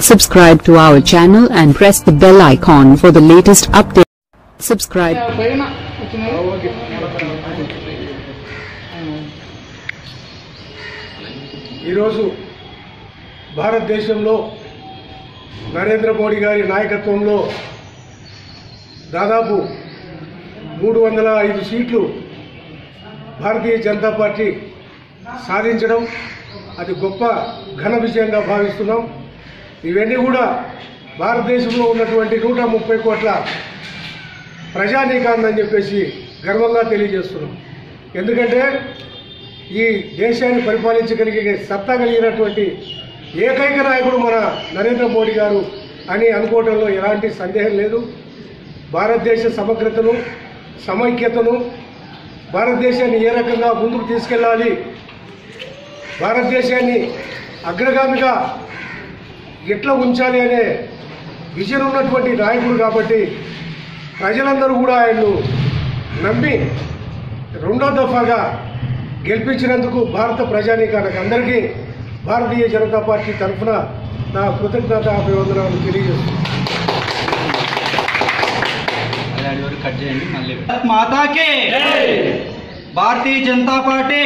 subscribe to our channel and press the bell icon for the latest update. Subscribe. పైన వచ్చినాయి okay ఈరోజు భారతదేశంలో నరేంద్ర మోడీ గారి నాయకత్వంలో దాదాపు మూడు వందల ఐదు సీట్లు భారతీయ జనతా పార్టీ సాధించడం అది గొప్ప ఘన విజయంగా భావిస్తున్నాం ఇవన్నీ కూడా భారతదేశంలో ఉన్నటువంటి నూట ముప్పై కోట్ల ప్రజానీకాందని చెప్పేసి గర్వంగా తెలియజేస్తున్నాం ఎందుకంటే ఈ దేశాన్ని పరిపాలించగలిగే సత్తా కలిగినటువంటి ఏకైక నాయకుడు మన నరేంద్ర మోడీ గారు అని అనుకోవడంలో ఎలాంటి సందేహం లేదు భారతదేశ సమగ్రతను సమైక్యతను భారతదేశాన్ని ఏ రకంగా ముందుకు తీసుకెళ్ళాలి భారతదేశాన్ని అగ్రగామిగా ఎట్లా ఉంచాలి అనే విజన్ ఉన్నటువంటి నాయకుడు కాబట్టి ప్రజలందరూ కూడా ఆయన్ను నమ్మి రెండో దఫాగా గెలిపించినందుకు భారత ప్రజానీకానికి అందరికీ భారతీయ జనతా పార్టీ తరఫున నా కృతజ్ఞత అభివందనాలు తెలియజేస్తున్నాను అది వరకు కట్ చేయండి మళ్ళీ మాతాకి భారతీయ జనతా పార్టీ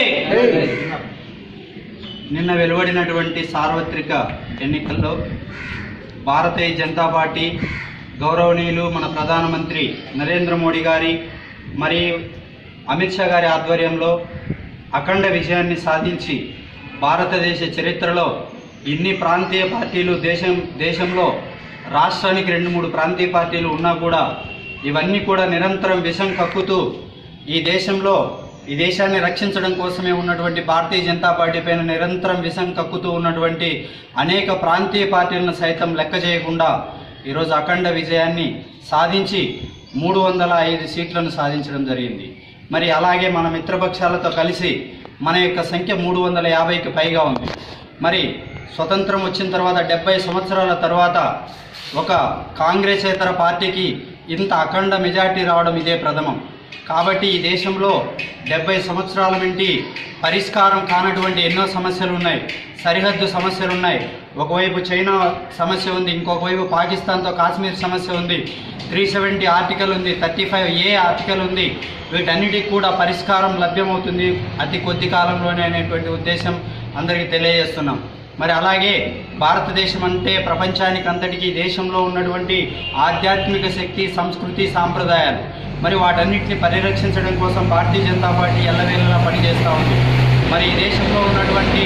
నిన్న వెలువడినటువంటి సార్వత్రిక ఎన్నికల్లో భారతీయ జనతా పార్టీ గౌరవనీయులు మన ప్రధానమంత్రి నరేంద్ర మోడీ గారి మరియు అమిత్ షా గారి ఆధ్వర్యంలో అఖండ విజయాన్ని సాధించి భారతదేశ చరిత్రలో ఇన్ని ప్రాంతీయ పార్టీలు దేశం దేశంలో రాష్ట్రానికి రెండు మూడు ప్రాంతీయ పార్టీలు ఉన్నా కూడా ఇవన్నీ కూడా నిరంతరం విషం కక్కుతూ ఈ దేశంలో ఈ దేశాన్ని రక్షించడం కోసమే ఉన్నటువంటి భారతీయ జనతా పార్టీ పైన నిరంతరం విషం కక్కుతూ ఉన్నటువంటి అనేక ప్రాంతీయ పార్టీలను సైతం లెక్క చేయకుండా ఈరోజు అఖండ విజయాన్ని సాధించి మూడు వందల ఐదు సీట్లను సాధించడం జరిగింది మరి అలాగే మన మిత్రపక్షాలతో కలిసి మన యొక్క సంఖ్య మూడు వందల యాభైకి పైగా ఉంది మరి స్వతంత్రం వచ్చిన తర్వాత డెబ్బై సంవత్సరాల తర్వాత ఒక కాంగ్రెసేతర పార్టీకి ఇంత అఖండ మెజార్టీ రావడం ఇదే ప్రథమం కాబట్టి ఈ దేశంలో డెబ్బై సంవత్సరాల నుండి పరిష్కారం కానటువంటి ఎన్నో సమస్యలు ఉన్నాయి సరిహద్దు సమస్యలు ఉన్నాయి ఒకవైపు చైనా సమస్య ఉంది ఇంకొక వైపు పాకిస్తాన్తో కాశ్మీర్ సమస్య ఉంది త్రీ సెవెంటీ ఆర్టికల్ ఉంది థర్టీ ఫైవ్ ఏ ఆర్టికల్ ఉంది వీటన్నిటికి కూడా పరిష్కారం లభ్యమవుతుంది అతి కొద్ది కాలంలోనే అనేటువంటి ఉద్దేశం అందరికీ తెలియజేస్తున్నాం మరి అలాగే భారతదేశం అంటే ప్రపంచానికి అంతటికీ దేశంలో ఉన్నటువంటి ఆధ్యాత్మిక శక్తి సంస్కృతి సాంప్రదాయాలు మరి వాటన్నిటిని పరిరక్షించడం కోసం భారతీయ జనతా పార్టీ ఎల్లవేళలా పనిచేస్తూ ఉంది మరి ఈ దేశంలో ఉన్నటువంటి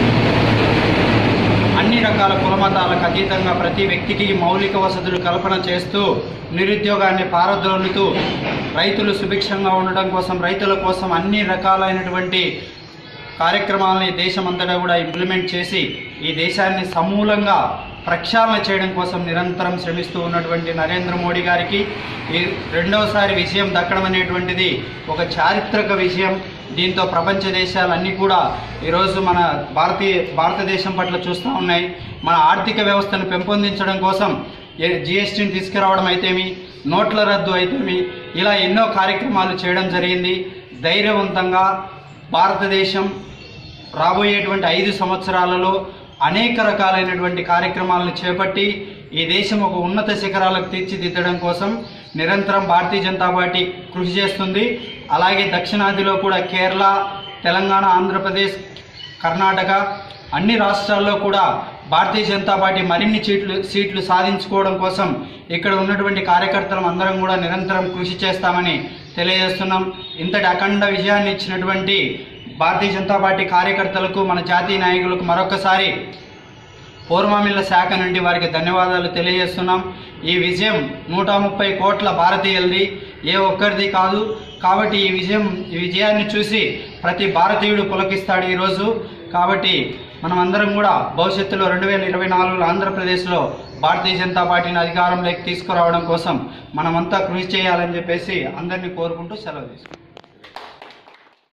అన్ని రకాల కులమతాలకు అతీతంగా ప్రతి వ్యక్తికి మౌలిక వసతులు కల్పన చేస్తూ నిరుద్యోగాన్ని పారద్రోలుతూ రైతులు సుభిక్షంగా ఉండడం కోసం రైతుల కోసం అన్ని రకాలైనటువంటి కార్యక్రమాలని దేశమంతటా కూడా ఇంప్లిమెంట్ చేసి ఈ దేశాన్ని సమూలంగా ప్రక్షాళన చేయడం కోసం నిరంతరం శ్రమిస్తూ ఉన్నటువంటి నరేంద్ర మోడీ గారికి ఈ రెండవసారి విజయం దక్కడం అనేటువంటిది ఒక చారిత్రక విజయం దీంతో ప్రపంచ దేశాలన్నీ కూడా ఈరోజు మన భారతీయ భారతదేశం పట్ల చూస్తూ ఉన్నాయి మన ఆర్థిక వ్యవస్థను పెంపొందించడం కోసం జిఎస్టీని తీసుకురావడం అయితేమి నోట్ల రద్దు అయితేమి ఇలా ఎన్నో కార్యక్రమాలు చేయడం జరిగింది ధైర్యవంతంగా భారతదేశం రాబోయేటువంటి ఐదు సంవత్సరాలలో అనేక రకాలైనటువంటి కార్యక్రమాలను చేపట్టి ఈ దేశం ఒక ఉన్నత శిఖరాలకు తీర్చిదిద్దడం కోసం నిరంతరం భారతీయ జనతా పార్టీ కృషి చేస్తుంది అలాగే దక్షిణాదిలో కూడా కేరళ తెలంగాణ ఆంధ్రప్రదేశ్ కర్ణాటక అన్ని రాష్ట్రాల్లో కూడా భారతీయ జనతా పార్టీ మరిన్ని సీట్లు సీట్లు సాధించుకోవడం కోసం ఇక్కడ ఉన్నటువంటి కార్యకర్తలం అందరం కూడా నిరంతరం కృషి చేస్తామని తెలియజేస్తున్నాం ఇంతటి అఖండ విజయాన్ని ఇచ్చినటువంటి భారతీయ జనతా పార్టీ కార్యకర్తలకు మన జాతీయ నాయకులకు మరొకసారి పూర్వమిల్ల శాఖ నుండి వారికి ధన్యవాదాలు తెలియజేస్తున్నాం ఈ విజయం నూట ముప్పై కోట్ల భారతీయులది ఏ ఒక్కరిది కాదు కాబట్టి ఈ విజయం ఈ విజయాన్ని చూసి ప్రతి భారతీయుడు పులకిస్తాడు ఈరోజు కాబట్టి మనం అందరం కూడా భవిష్యత్తులో రెండు వేల ఇరవై నాలుగులో ఆంధ్రప్రదేశ్లో భారతీయ జనతా పార్టీని అధికారంలోకి తీసుకురావడం కోసం మనమంతా కృషి చేయాలని చెప్పేసి అందరినీ కోరుకుంటూ సెలవు తీసుకుంటాం